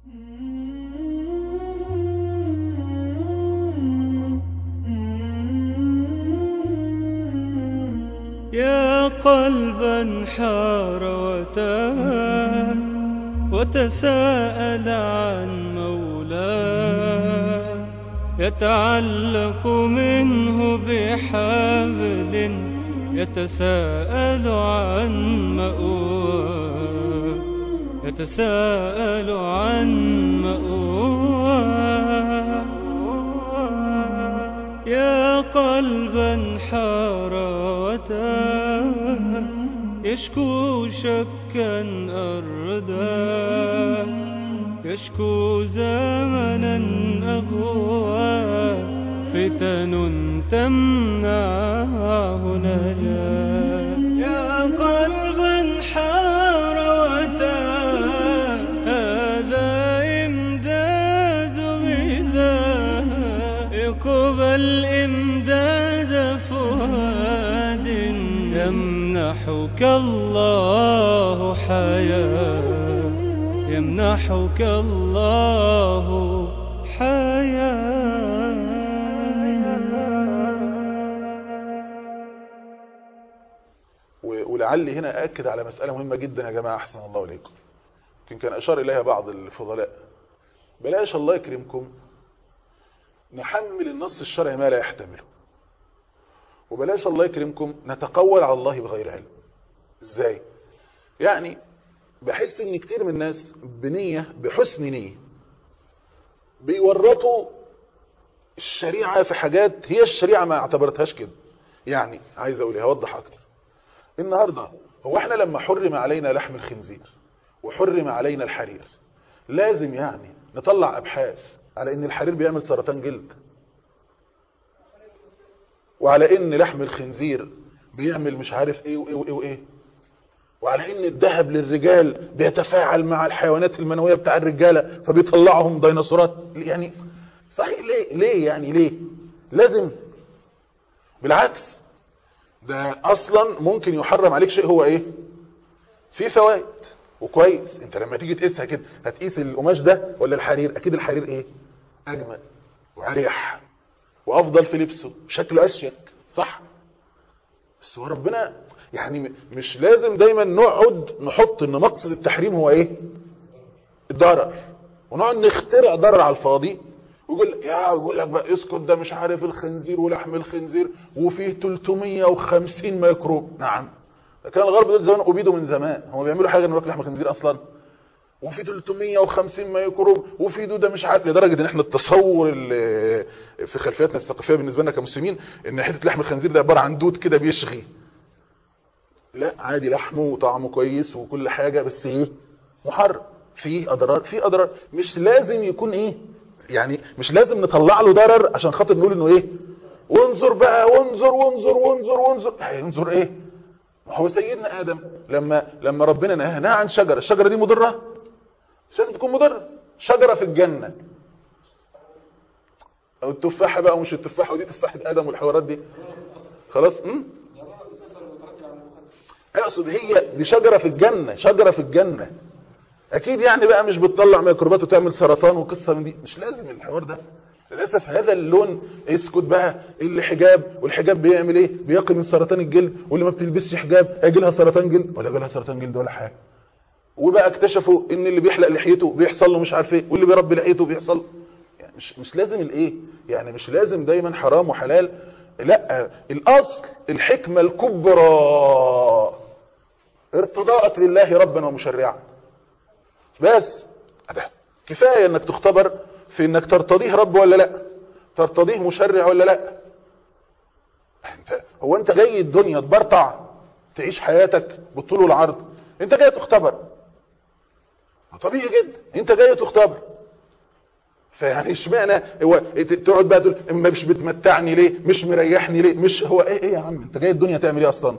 يا قلبا حار وتاه وتساءل عن مولاه يتعلق منه بحبل يتساءل عن مأواه يتساءل عن مأواه يا قلبا حار وتاه يشكو شكا أرداه يشكو زمنا أغوى فتن تمنعه نجاه يا قلبا حار وتاه هذا إمداد غذاء اقبل إمداد فؤاد يمنحك الله حياه يمنحك الله حياة و- ولعلي هنا أكد على مسألة مهمة جدا يا جماعة أحسن الله إليكم يمكن كان أشار إليها بعض الفضلاء بلاش الله يكرمكم نحمل النص الشرعي ما لا يحتمله وبلاش الله يكرمكم نتقول على الله بغير علم ازاي يعني بحس ان كتير من الناس بنية بحسن نية بيورطوا الشريعة في حاجات هي الشريعة ما اعتبرتهاش كده يعني عايز اقول ايه هوضح اكتر النهاردة هو احنا لما حرم علينا لحم الخنزير وحرم علينا الحرير لازم يعني نطلع ابحاث على ان الحرير بيعمل سرطان جلد وعلى ان لحم الخنزير بيعمل مش عارف ايه وايه وايه وايه وعلى ان الذهب للرجال بيتفاعل مع الحيوانات المنوية بتاع الرجالة فبيطلعهم ديناصورات يعني صحيح ليه ليه يعني ليه لازم بالعكس ده اصلا ممكن يحرم عليك شيء هو ايه في فوائد وكويس انت لما تيجي تقيسها كده هتقيس القماش ده ولا الحرير اكيد الحرير ايه اجمل واريح وافضل في لبسه شكله اشيك صح بس هو ربنا يعني م- مش لازم دايما نقعد نحط ان مقصد التحريم هو ايه الضرر ونقعد نخترع ضرر على الفاضي ويقول يا يقول لك بقى اسكت ده مش عارف الخنزير ولحم الخنزير وفيه 350 ميكروب نعم كان الغرب دول زمان ابيدوا من زمان هم بيعملوا حاجه انه ياكل لحم الخنزير اصلا وفي 350 ميكروب وفي دوده مش عارف لدرجه ان احنا التصور اللي في خلفياتنا الثقافيه بالنسبه لنا كمسلمين ان حته لحم الخنزير ده عباره عن دود كده بيشغي لا عادي لحمه وطعمه كويس وكل حاجه بس ايه محرم في اضرار في اضرار مش لازم يكون ايه يعني مش لازم نطلع له ضرر عشان خاطر نقول انه ايه وانظر بقى وانظر وانظر وانظر وانظر هينظر ايه ما هو سيدنا ادم لما لما ربنا نهى نهى عن شجره الشجره دي مضره مش لازم تكون مضره شجره في الجنه او التفاحه بقى ومش التفاحه ودي تفاحه ادم والحوارات دي خلاص امم اقصد هي دي شجره في الجنه شجره في الجنه اكيد يعني بقى مش بتطلع ميكروبات وتعمل سرطان وقصه من دي مش لازم الحوار ده للاسف هذا اللون اسكت بقى اللي حجاب والحجاب بيعمل ايه بيقي من سرطان الجلد واللي ما بتلبسش حجاب هيجي لها سرطان جلد ولا جالها لها سرطان جلد ولا حاجه وبقى اكتشفوا ان اللي بيحلق لحيته بيحصل له مش عارف ايه واللي بيربي لحيته بيحصل يعني مش مش لازم الايه يعني مش لازم دايما حرام وحلال لا الاصل الحكمه الكبرى ارتضاءك لله ربا ومشرعا بس ده كفايه انك تختبر في انك ترتضيه رب ولا لا ترتضيه مشرع ولا لا انت هو انت جاي الدنيا تبرطع تعيش حياتك بالطول والعرض انت جاي تختبر طبيعي جدا انت جاي تختبر فيعني اشمعنى هو تقعد بقى تقول اما مش بتمتعني ليه مش مريحني ليه مش هو ايه ايه يا عم انت جاي الدنيا تعمل ايه اصلا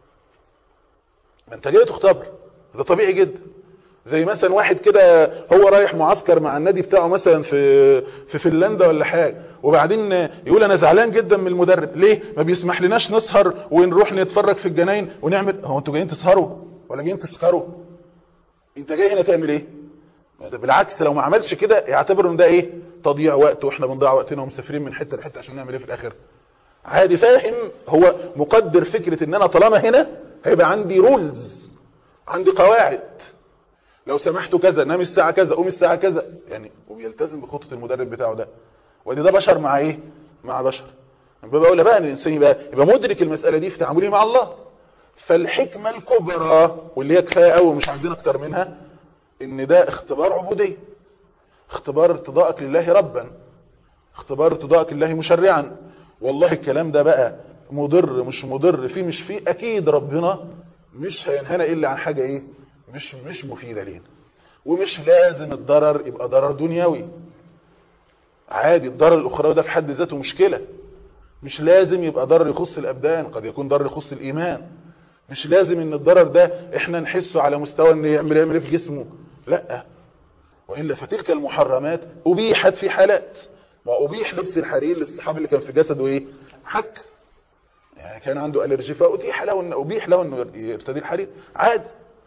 ما انت جاي تختبر ده طبيعي جدا زي مثلا واحد كده هو رايح معسكر مع النادي بتاعه مثلا في في فنلندا ولا حاجه وبعدين يقول انا زعلان جدا من المدرب ليه ما بيسمح لناش نسهر ونروح نتفرج في الجناين ونعمل هو انتوا جايين تسهروا ولا جايين تسكروا انت جاي هنا تعمل ايه ده بالعكس لو ما عملش كده يعتبر ان ده ايه تضييع وقت واحنا بنضيع وقتنا ومسافرين من حته لحته عشان نعمل ايه في الاخر عادي فاهم هو مقدر فكره ان انا طالما هنا هيبقى عندي رولز عندي قواعد لو سمحتوا كذا نام الساعه كذا قوم الساعه كذا يعني وبيلتزم بخطه المدرب بتاعه ده ودي ده بشر مع ايه مع بشر يبقى بقول بقى ان الانسان يبقى يبقى مدرك المساله دي في تعامله مع الله فالحكمه الكبرى واللي هي كفايه قوي ومش عايزين اكتر منها ان ده اختبار عبوديه اختبار ارتضائك لله ربا اختبار ارتضائك لله مشرعا والله الكلام ده بقى مضر مش مضر فيه مش فيه اكيد ربنا مش هينهانا الا عن حاجه ايه مش مش مفيده لينا ومش لازم الضرر يبقى ضرر دنيوي عادي الضرر الاخروي ده في حد ذاته مشكله مش لازم يبقى ضرر يخص الابدان قد يكون ضرر يخص الايمان مش لازم ان الضرر ده احنا نحسه على مستوى ان يعمل يعمل إيه في جسمه لا والا فتلك المحرمات ابيحت في حالات ما ابيح لبس الحرير للصحابي اللي كان في جسده ايه حك يعني كان عنده الرجي فاتيح له ان ابيح له انه يرتدي الحرير عادي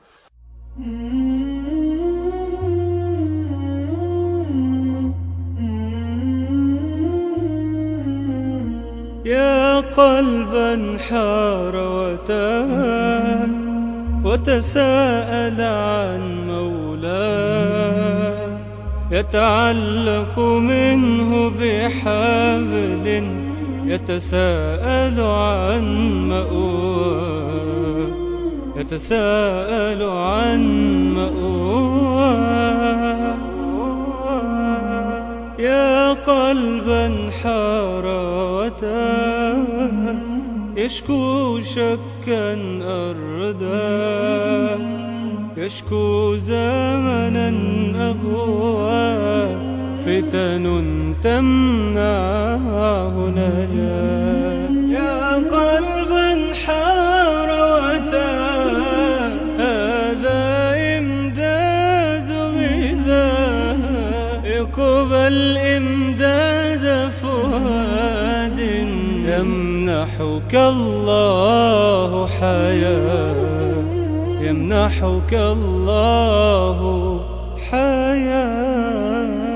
يا قلبا حار وتاه وتساءل عن مولاه يتعلق منه بحبل يتساءل عن مأواه يتساءل عن مأواه يا قلبا حار وتاه يشكو شكا أردا يشكو زمنا أغوى فتن تمنعه نجاه يا قلبا حار وتاه هذا إمداد غذاء اقبل إمداد فؤاد يمنحك الله حياة يمنحك الله حياة